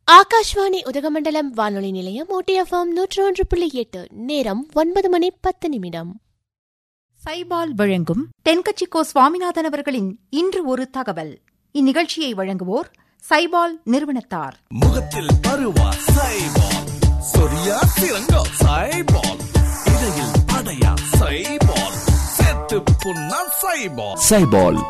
ஆகாஷ்வாணி உதகமண்டலம் வானொலி நிலையம் ஓட்டிஎஃப்எம் நூற்று ஒன்று புள்ளி எட்டு நேரம் ஒன்பது மணி பத்து நிமிடம் சைபால் வழங்கும் தென்கட்சிக்கோ சுவாமிநாதன் அவர்களின் இன்று ஒரு தகவல் இந்நிகழ்ச்சியை வழங்குவோர் சைபால் நிறுவனத்தார் முகத்தில் பருவா சைபால் சொரியா சிறங்கோ சைபால் இடையில் படையா சைபால் செத்து புண்ணா சைபால் சைபால்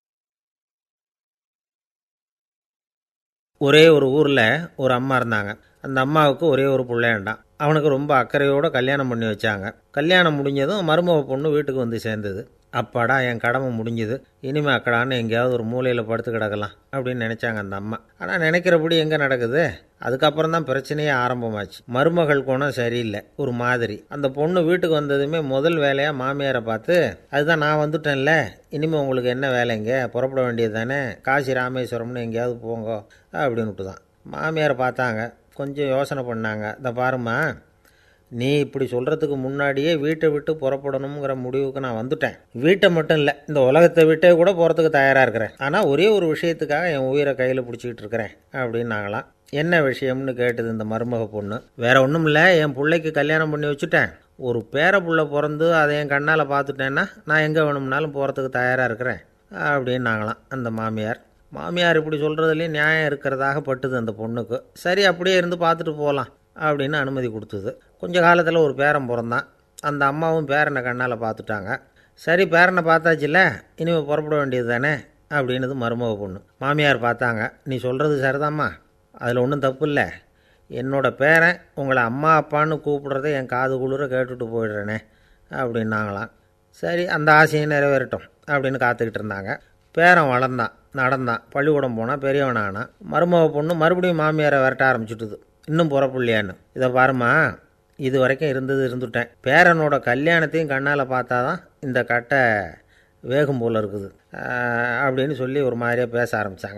ஒரே ஒரு ஊரில் ஒரு அம்மா இருந்தாங்க அந்த அம்மாவுக்கு ஒரே ஒரு பிள்ளையாண்டான் அவனுக்கு ரொம்ப அக்கறையோடு கல்யாணம் பண்ணி வச்சாங்க கல்யாணம் முடிஞ்சதும் மருமக பொண்ணு வீட்டுக்கு வந்து சேர்ந்தது அப்பாடா என் கடமை முடிஞ்சது இனிமே அக்கடான்னு எங்கேயாவது ஒரு மூலையில் படுத்து கிடக்கலாம் அப்படின்னு நினச்சாங்க அந்த அம்மா ஆனால் நினைக்கிறபடி எங்கே நடக்குது அதுக்கப்புறம் தான் பிரச்சனையே ஆரம்பமாச்சு மருமகள் குணம் சரியில்லை ஒரு மாதிரி அந்த பொண்ணு வீட்டுக்கு வந்ததுமே முதல் வேலையாக மாமியாரை பார்த்து அதுதான் நான் வந்துட்டேன்ல இனிமேல் உங்களுக்கு என்ன வேலைங்க புறப்பட வேண்டியது தானே காசி ராமேஸ்வரம்னு எங்கேயாவது போங்க அப்படின்னு தான் மாமியாரை பார்த்தாங்க கொஞ்சம் யோசனை பண்ணாங்க இந்த பாருமா நீ இப்படி சொல்கிறதுக்கு முன்னாடியே வீட்டை விட்டு புறப்படணுங்கிற முடிவுக்கு நான் வந்துட்டேன் வீட்டை மட்டும் இல்லை இந்த உலகத்தை விட்டே கூட போகிறதுக்கு தயாராக இருக்கிறேன் ஆனால் ஒரே ஒரு விஷயத்துக்காக என் உயிரை கையில் பிடிச்சிக்கிட்டு இருக்கிறேன் அப்படின்னாங்களாம் என்ன விஷயம்னு கேட்டது இந்த மருமக பொண்ணு வேற ஒன்றும் இல்லை என் பிள்ளைக்கு கல்யாணம் பண்ணி வச்சுட்டேன் ஒரு பேர புள்ள பிறந்து அதை என் கண்ணால் பார்த்துட்டேன்னா நான் எங்கே வேணும்னாலும் போகிறதுக்கு தயாராக இருக்கிறேன் அப்படின்னாங்களாம் அந்த மாமியார் மாமியார் இப்படி சொல்கிறதுலேயும் நியாயம் இருக்கிறதாக பட்டுது அந்த பொண்ணுக்கு சரி அப்படியே இருந்து பார்த்துட்டு போகலாம் அப்படின்னு அனுமதி கொடுத்தது கொஞ்ச காலத்தில் ஒரு பேரன் பிறந்தான் அந்த அம்மாவும் பேரனை கண்ணால் பார்த்துட்டாங்க சரி பேரனை பார்த்தாச்சுல்ல இனிமேல் புறப்பட வேண்டியது தானே அப்படின்னது மருமக பொண்ணு மாமியார் பார்த்தாங்க நீ சொல்கிறது சரிதாம்மா அதில் ஒன்றும் தப்பு இல்லை என்னோட பேரன் உங்களை அம்மா அப்பான்னு கூப்பிடுறத என் காது குளிர கேட்டுட்டு போயிடுறேனே அப்படின்னாங்களாம் சரி அந்த ஆசையை நிறைவேறட்டும் அப்படின்னு காத்துக்கிட்டு இருந்தாங்க பேரன் வளர்ந்தான் நடந்தான் பள்ளிக்கூடம் போனால் பெரியவனானான் மருமக பொண்ணு மறுபடியும் மாமியாரை விரட்ட ஆரம்பிச்சுட்டுது இன்னும் புறப்புள்ளியான்னு இதை பாருமா இது வரைக்கும் இருந்தது இருந்துட்டேன் பேரனோட கல்யாணத்தையும் கண்ணால் பார்த்தா தான் இந்த கட்டை வேகும் போல் இருக்குது ஆஹ் அப்படின்னு சொல்லி ஒரு மாதிரியாக பேச ஆரம்பித்தாங்க